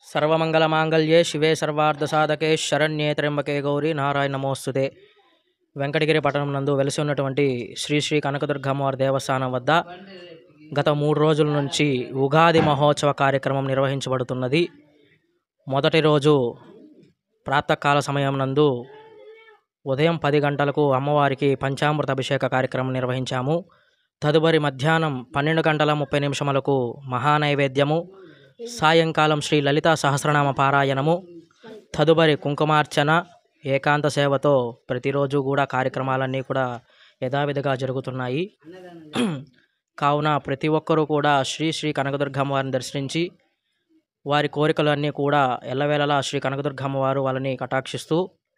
సర్వమంగళమాంగళ్యే శివే సర్వార్ధసాధకే శరణ్యే త్ర్యంబకే గౌరీ నారాయణ నమోస్తుతే వెంకటగిరి పట్టణం నందు వెలిసి ఉన్నటువంటి శ్రీ శ్రీ కనకదుర్గమ్మవారి దేవస్థానం వద్ద గత మూడు రోజుల నుంచి ఉగాది మహోత్సవ కార్యక్రమం నిర్వహించబడుతున్నది మొదటి రోజు ప్రాతకాల సమయం నందు ఉదయం పది గంటలకు అమ్మవారికి పంచామృత అభిషేక కార్యక్రమం నిర్వహించాము తదుపరి మధ్యాహ్నం పన్నెండు గంటల ముప్పై నిమిషములకు మహానైవేద్యము సాయంకాలం శ్రీ లలితా సహస్రనామ పారాయణము తదుపరి కుంకుమార్చన ఏకాంత సేవతో ప్రతిరోజు కూడా కార్యక్రమాలన్నీ కూడా యథావిధిగా జరుగుతున్నాయి కావున ప్రతి ఒక్కరూ కూడా శ్రీ శ్రీ కనకదుర్గమ్మ వారిని దర్శించి వారి కోరికలన్నీ కూడా ఎల్లవేళలా శ్రీ కనకదుర్గమ్మ వారు వాళ్ళని కటాక్షిస్తూ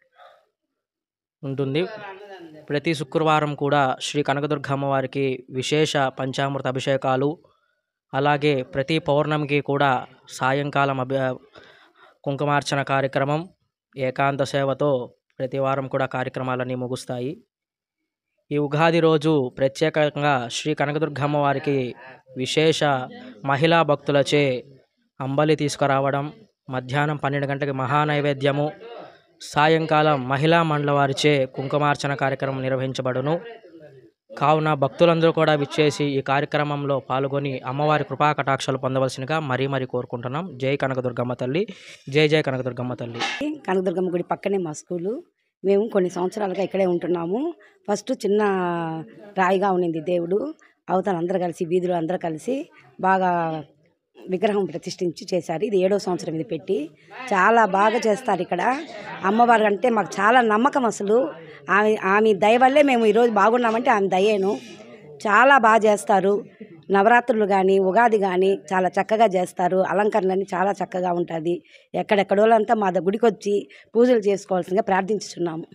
ఉంటుంది ప్రతి శుక్రవారం కూడా శ్రీ కనకదుర్గమ్మ వారికి విశేష పంచామృత అభిషేకాలు అలాగే ప్రతి పౌర్ణమికి కూడా సాయంకాలం అభి కుంకుమార్చన కార్యక్రమం ఏకాంత సేవతో ప్రతి వారం కూడా కార్యక్రమాలన్నీ ముగుస్తాయి ఈ ఉగాది రోజు ప్రత్యేకంగా శ్రీ కనకదుర్గమ్మ వారికి విశేష మహిళా భక్తులచే అంబలి తీసుకురావడం మధ్యాహ్నం పన్నెండు గంటలకి మహానైవేద్యము సాయంకాలం మహిళా మండల వారిచే కుంకుమార్చన కార్యక్రమం నిర్వహించబడును కావున భక్తులందరూ కూడా విచ్చేసి ఈ కార్యక్రమంలో పాల్గొని అమ్మవారి కృపా కటాక్షాలు పొందవలసినగా మరీ మరీ కోరుకుంటున్నాం జై కనకదుర్గమ్మ తల్లి జై జై కనకదుర్గమ్మ తల్లి కనకదుర్గమ్మ గుడి పక్కనే మా స్కూలు మేము కొన్ని సంవత్సరాలుగా ఇక్కడే ఉంటున్నాము ఫస్ట్ చిన్న రాయిగా ఉండింది దేవుడు అవతల అందరూ కలిసి వీధులు అందరూ కలిసి బాగా విగ్రహం ప్రతిష్ఠించి చేశారు ఇది ఏడో సంవత్సరం ఇది పెట్టి చాలా బాగా చేస్తారు ఇక్కడ అమ్మవారు అంటే మాకు చాలా నమ్మకం అసలు ఆమె ఆమె దయ వల్లే మేము ఈరోజు బాగున్నామంటే ఆమె దయేను చాలా బాగా చేస్తారు నవరాత్రులు కానీ ఉగాది కానీ చాలా చక్కగా చేస్తారు అలంకరణలన్నీ చాలా చక్కగా ఉంటుంది ఎక్కడెక్కడోళ్ళంతా మా దగ్గ- గుడికి వచ్చి పూజలు చేసుకోవాల్సిందిగా ప్రార్థించుతున్నాము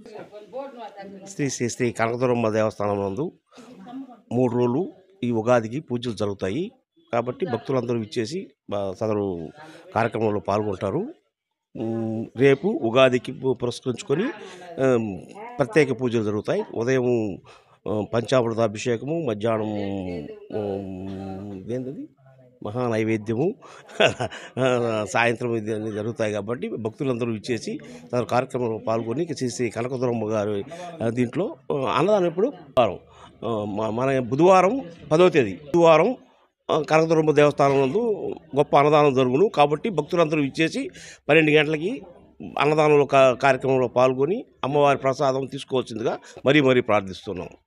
శ్రీ శ్రీ శ్రీ కనకదురమ్మ దేవస్థానం నందు మూడు రోజులు ఈ ఉగాదికి పూజలు జరుగుతాయి కాబట్టి భక్తులందరూ ఇచ్చేసి బా- సదరు కార్యక్రమంలో పాల్గొంటారు ఉమ్, రేపు ఉగాదికి పు- పురస్కరించుకొని ఆమ్, ప్రత్యేక పూజలు జరుగుతాయి ఉదయం ఆ, పంచామృత అభిషేకము మధ్యాహ్నం ఉమ్, ఇదేంటది మహా నైవేద్యము సాయంత్రం ఇది అన్నీ జరుగుతాయి కాబట్టి భక్తులందరూ ఇచ్చేసి తన కార్యక్రమంలో పాల్గొని శ్రీ శ్రీ కనకదురమ్మ గారి ఆ, దీంట్లో ఆ, అన్నదానం ఎప్పుడు వారం ఆ, మ- మన బుధవారం పదో తేదీ బుధవారం ఆ, కనకదురమ్మ దేవస్థానం నందు గొప్ప అన్నదానం జరుగును కాబట్టి భక్తులందరూ ఇచ్చేసి పన్నెండు గంటలకి అన్నదానంలో కా- కార్యక్రమంలో పాల్గొని అమ్మవారి ప్రసాదం తీసుకోవాల్సిందిగా మరీ మరీ ప్రార్థిస్తున్నాం